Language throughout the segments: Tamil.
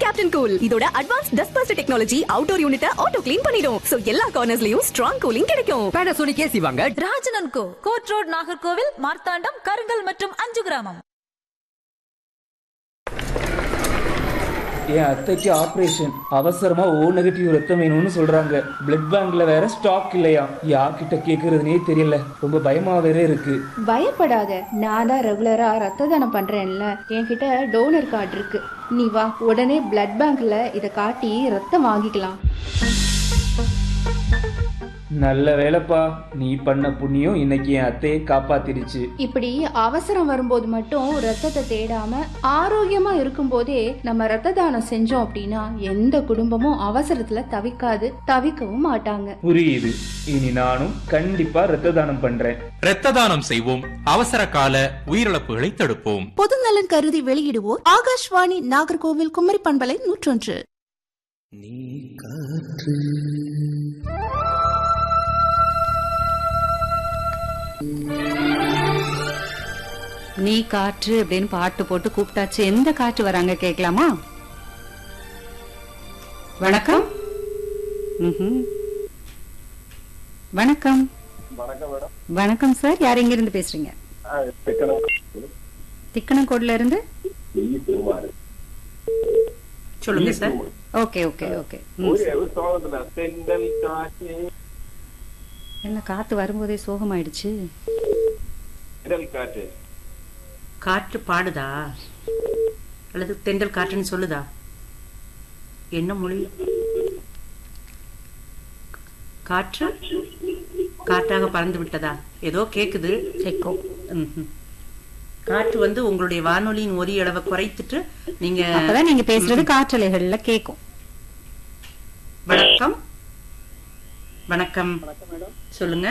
கேப்டன் கூல் இதோட advance dust burst technology outdoor யூனிட்ட ஆட்டோ கிளீன் பண்ணிடும் சோ எல்லா கார்னர்ஸ்லயும் ஸ்ட்ராங் கூலிங் கிடைக்கும் பேனாசோனிக் ஏசி வாங்க ராஜனன் co court road Nagercoil Marthandam Karungal மற்றும் அஞ்சு கிராமம் என் அத்தைக்கு ஆபரேஷன் அவசரமா ஓ நெகட்டிவ் ரத்தம் வேணும்னு சொல்றாங்க பிளட் பேங்க்ல வேற ஸ்டாக் இல்லையா யார்கிட்ட கேக்குறதுனே தெரியல ரொம்ப பயமா வேற இருக்கு பயப்படாத நான் தான் ரெகுலரா ரத்த தானம் பண்றேன்ல என்கிட்ட டோனர் கார்டு இருக்கு நீ வா உடனே பிளட் பேங்க்ல இதை காட்டி ரத்தம் வாங்கிக்கலாம் நல்ல வேலைப்பா நீ பண்ண புண்ணியம் இன்னைக்கு என் அத்தையை காப்பாத்திருச்சு இப்படி அவசரம் வரும்போது மட்டும் ரத்தத்தை தேடாம ஆரோக்கியமா இருக்கும்போதே நம்ம ரத்த தானம் செஞ்சோம் அப்படின்னா எந்த குடும்பமும் அவசரத்துல தவிக்காது தவிக்கவும் மாட்டாங்க புரியுது இனி நானும் கண்டிப்பா ரத்த தானம் பண்றேன் இரத்த தானம் செய்வோம் அவசர கால உயிரிழப்புகளை தடுப்போம் பொதுநலன் கருதி வெளியிடுவோர் ஆகாஷ்வாணி நாகர்கோவில் குமரி பண்பலை நூற்றொன்று நீ காற்று அப்படின்னு பாட்டு போட்டு கூப்பிட்டாச்சு எந்த காற்று வராங்க கேட்கலாமா வணக்கம் ம்ஹும். வணக்கம் வணக்கம் சார் யார் எங்க இருந்து பேசுறீங்க திக்கணக்கோட்ல இருந்து சொல்லுங்க சார் ஓகே ஓகே ஓகே என்ன காத்து வரும்போதே சோகமாயிடுச்சு காற்று பாடுதா அல்லது தென்றல் காற்றுன்னு சொல்லுதா என்ன மொழி காற்று காற்றாக பறந்து விட்டதா ஏதோ கேக்குது கேட்கும் ம்ஹும். காற்று வந்து உங்களுடைய வானொலியின் ஒலி அளவை குறைத்துட்டு நீங்க அப்பதான் நீங்க பேசுறது காற்றலைகள்ல கேட்கும் வணக்கம் வணக்கம் சொல்லுங்க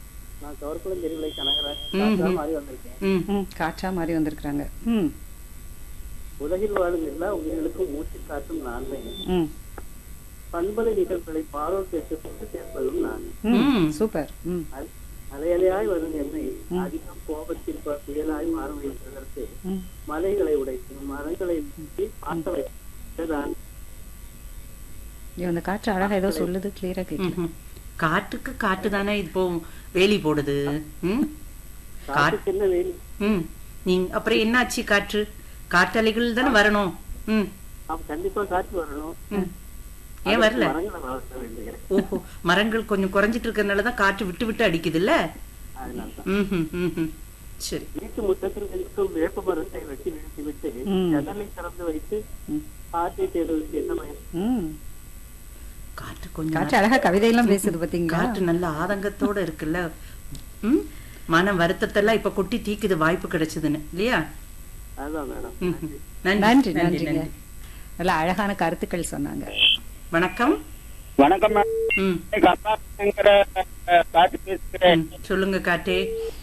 ம்ஹும். ம். ம், காற்றா மாதிரி வந்திருக்காங்க ம் உலகில் வாழும் எல்லா உயிர்களுக்கும் மூச்சு காற்றும் நான்மை ம் பண்பலை நிகழ்வுகளை பாரோட்டிற்கு கொண்டு சேர்ப்பதும் நான் ம் சூப்பர் ம் அலையலையாய் வரும் என்னை அதிகம் கோபத்தில் ப- புயலாய் மாற வைப்பதற்கு மலைகளை உடைத்து மரங்களை நீக்கி ஆட்ட வைப்பதுதான் ஐயோ, அந்த காற்று அழகா ஏதோ சொல்லுது கிளியரா கேட்கல ம்ஹும். காற்றுக்கு காற்று தானே இப்போ வேலி போடுது ம்? காற்று காற்றுக்கு என்ன வேலி ம் நீங்க அப்புறம் என்னாச்சு காற்று காற்றலைகள் தானே வரணும் ம் நாம் கண்டிப்பா காற்று வரணும் ம். ஏன் வரல மரங்களை வளர்க்க வேண்டுகிறேன் ஓஹோ மரங்கள் கொஞ்சம் குறைஞ்சிட்டு இருக்கறனால தான் காற்று விட்டு விட்டு அடிக்குது இல்ல அதனால்தான் சரி வீட்டு முற்றத்தில் இருக்கும் வேப்ப மரத்தை வெட்டி நிறுத்தி விட்டு ம். ஜன்னலை திறந்து வைத்து காற்றை தேடுவதற்கு என்ன பயன் ம் காற்று கொஞ்சம் காற்று அழகா கவிதையெல்லாம் பேசுது பாத்தீங்களா காற்று நல்ல ஆதங்கத்தோட இருக்குல்ல ம் மன வருத்தத்தெல்லாம் இப்ப கொட்டி தீக்குது வாய்ப்பு கிடைச்சதுன்னு இல்லையா அதுதான் மேடம் ம். நன்றி நன்றி நன்றிங்க நன்றி நல்ல அழகான கருத்துக்கள் சொன்னாங்க வணக்கம் வணக்கம் ம் கர்நாடகங்கிற காற்று பேசுகிறேன் ம். சொல்லுங்க காட்டே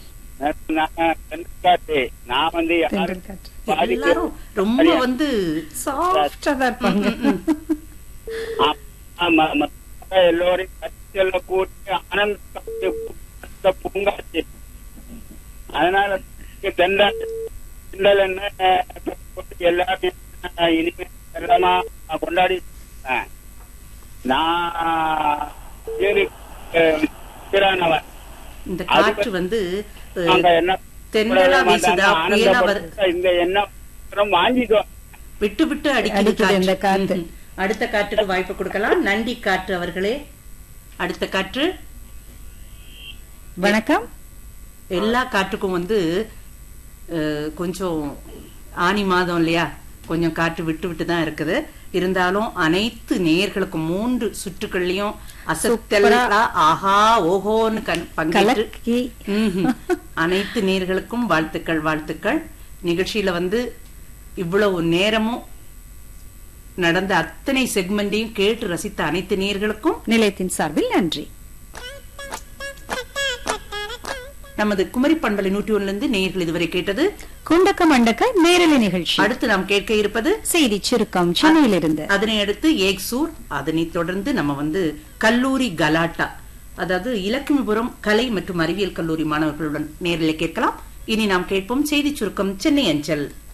காற்று நான் வந்து தென்றல் காற்று எல்லாரும் ரொம்ப வந்து சாஃப்டா தான் இருப்பாங்க எல்லோரையும் கட்சியில கூட்டி ஆனந்த பூங்காச்சு அதனால தெண்டல் தெண்டல் என்ன எல்லாமே இனிமே எல்லாமா கொண்டாடி இருக்கேன். நான் சரி, அஹ், திறனவன். இந்த காற்று வந்து அஹ், அங்க என்ன தென்றலா வீசுதா புயலா வரு ஆனந்தப்படுத்த இந்த எண்ணம் வாங்கிக்கோ விட்டு விட்டு அடிக்குது அடிக்குது இந்த காற்று காத்து. ம்ஹும். அடுத்த காற்றுக்கு வாய்ப்பு கொடுக்கலாம் நன்றி காற்று அவர்களே அடுத்த காற்று வணக்கம் எல்லா காற்றுக்கும் வந்து அஹ், கொஞ்சம் ஆனி மாதம் இல்லையா கொஞ்சம் காற்று விட்டு விட்டு தான் இருக்குது இருந்தாலும் அனைத்து நேயர்களுக்கும் மூன்று சுற்றுக்கள்லயும் அசத்தலா ஆஹா ஓஹோன்னு கண்- பங்கேற்று கலக்கி ம்ஹும். அனைத்து நேர்களுக்கும் வாழ்த்துக்கள் வாழ்த்துக்கள் நிகழ்ச்சியில வந்து இவ்வளவு நேரமும் நடந்த அத்தனை செக்மெண்டையும் கேட்டு ரசித்த அனைத்து நேர்களுக்கும் நிலையத்தின் சார்பில் நன்றி நமது குமரி பண்பலை நூற்றி ஒண்ணுல இருந்து நேயர்கள் இதுவரை கேட்டது குண்டக்க மண்டக்க நேரலை நிகழ்ச்சி அடுத்து நாம் கேட்க இருப்பது செய்தி சுருக்கம் சென்னையிலிருந்து அதனை அடுத்து ஏக்சூர் அதனைத் தொடர்ந்து நம்ம வந்து கல்லூரி கலாட்டா அதாவது இலக்கியபுரம் கலை மற்றும் அறிவியல் கல்லூரி மாணவர்களுடன் நேரில் கேட்கலாம் இனி நாம் கேட்போம் செய்தி சுருக்கம் சென்னை அஞ்சல்